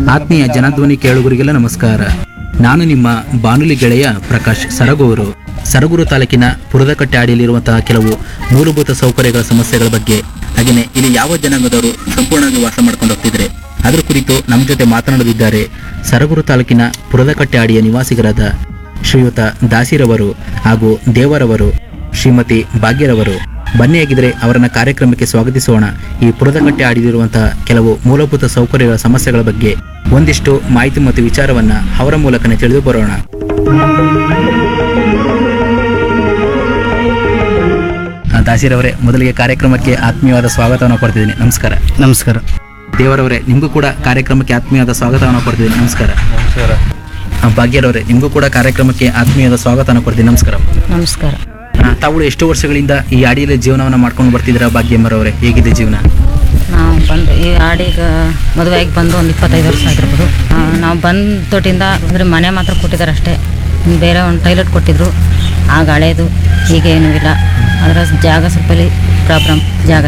ಆತ್ಮೀಯ ಜನಧ್ವನಿ ಕೇಳುಗರಿಗೆಲ್ಲ ನಮಸ್ಕಾರ ನಾನು ನಿಮ್ಮ ಬಾನುಲಿ ಗೆಳೆಯ ಪ್ರಕಾಶ್ ಸರಗೂರು ಸರಗೂರು ತಾಲೂಕಿನ ಪುರದಕಟ್ಟೆ ಅಡಿಯಲ್ಲಿರುವಂತಹ ಕೆಲವು ಮೂಲಭೂತ ಸೌಕರ್ಯಗಳ ಸಮಸ್ಯೆಗಳ ಬಗ್ಗೆ ಹಾಗೆಯೇ ಇಲ್ಲಿ ಯಾವ ಜನಾಂಗದವರು ಸಂಪೂರ್ಣವಾಗಿ ವಾಸ ಮಾಡ್ಕೊಂಡು ಹೋಗ್ತಿದ್ರೆ ಅದರ ಕುರಿತು ನಮ್ಮ ಜೊತೆ ಮಾತನಾಡಲಿದ್ದಾರೆ ಸರಗೂರು ತಾಲೂಕಿನ ಪುರದಕಟ್ಟೆ ಅಡಿಯ ನಿವಾಸಿಗರಾದ ಶ್ರೀಯುತ ದಾಸಿರವರು ಹಾಗೂ ದೇವರವರು ಶ್ರೀಮತಿ ಭಾಗ್ಯರವರು ಬನ್ನಿಯಾಗಿದ್ರೆ ಅವರನ್ನ ಕಾರ್ಯಕ್ರಮಕ್ಕೆ ಸ್ವಾಗತಿಸೋಣ ಈ ಪುರದಕಟ್ಟೆ ಆಡಿದಿರುವಂತಹ ಕೆಲವು ಮೂಲಭೂತ ಸೌಕರ್ಯಗಳ ಸಮಸ್ಯೆಗಳ ಬಗ್ಗೆ ಒಂದಿಷ್ಟು ಮಾಹಿತಿ ಮತ್ತು ವಿಚಾರವನ್ನ ಅವರ ಮೂಲಕನೇ ತಿಳಿದು ಬರೋಣ ಆ, ದಾಸಿರವರೇ ಮೊದಲಿಗೆ ಕಾರ್ಯಕ್ರಮಕ್ಕೆ ಆತ್ಮೀಯವಾದ ಸ್ವಾಗತವನ್ನು ಕೊಡ್ತಿದ್ದೀನಿ ನಮಸ್ಕಾರ ನಮಸ್ಕಾರ ದೇವರವರೇ ನಿಮಗೂ ಕೂಡ ಕಾರ್ಯಕ್ರಮಕ್ಕೆ ಆತ್ಮೀಯವಾದ ಸ್ವಾಗತವನ್ನು ಕೊಡ್ತಿದ್ದೀನಿ ನಮಸ್ಕಾರ ನಮಸ್ಕಾರ ಆ, ಭಾಗ್ಯರವರೇ ನಿಮಗೂ ಕೂಡ ಕಾರ್ಯಕ್ರಮಕ್ಕೆ ಆತ್ಮೀಯವಾದ ಸ್ವಾಗತವನ್ನು ಕೊಡ್ತೀನಿ ನಮಸ್ಕಾರ ನಮಸ್ಕಾರ ಆ, ತಾವು ಎಷ್ಟು ವರ್ಷಗಳಿಂದ ಈ ಅಡಿಯಲ್ಲಿ ಜೀವನವನ್ನು ಮಾಡ್ಕೊಂಡು ಬರ್ತಿದ್ದೀರಾ ಭಾಗ್ಯಮ್ಮರವರೇ ಹೇಗಿದೆ ಜೀವನ ನಾವು ಬಂದು ಈ ಆಡಿಗೆ ಮದುವೆಯಾಗಿ ಬಂದು ಒಂದು ಇಪ್ಪತ್ತೈದು ವರ್ಷ ಆಗಿರ್ಬೋದು ಆ, ನಾವು ಬಂದ ತೊಟ್ಟಿಂದ ಅಂದರೆ ಮನೆ ಮಾತ್ರ ಕೊಟ್ಟಿದ್ದಾರೆ ಅಷ್ಟೇ ಬೇರೆ ಒಂದು ಟೈಲೆಟ್ ಕೊಟ್ಟಿದ್ರು ಆಗ ಹಳೇದು ಈಗ ಏನೂ ಇಲ್ಲ ಅದರ ಜಾಗ ಸ್ವಲ್ಪ ಪ್ರಾಬ್ಲಮ್ ಜಾಗ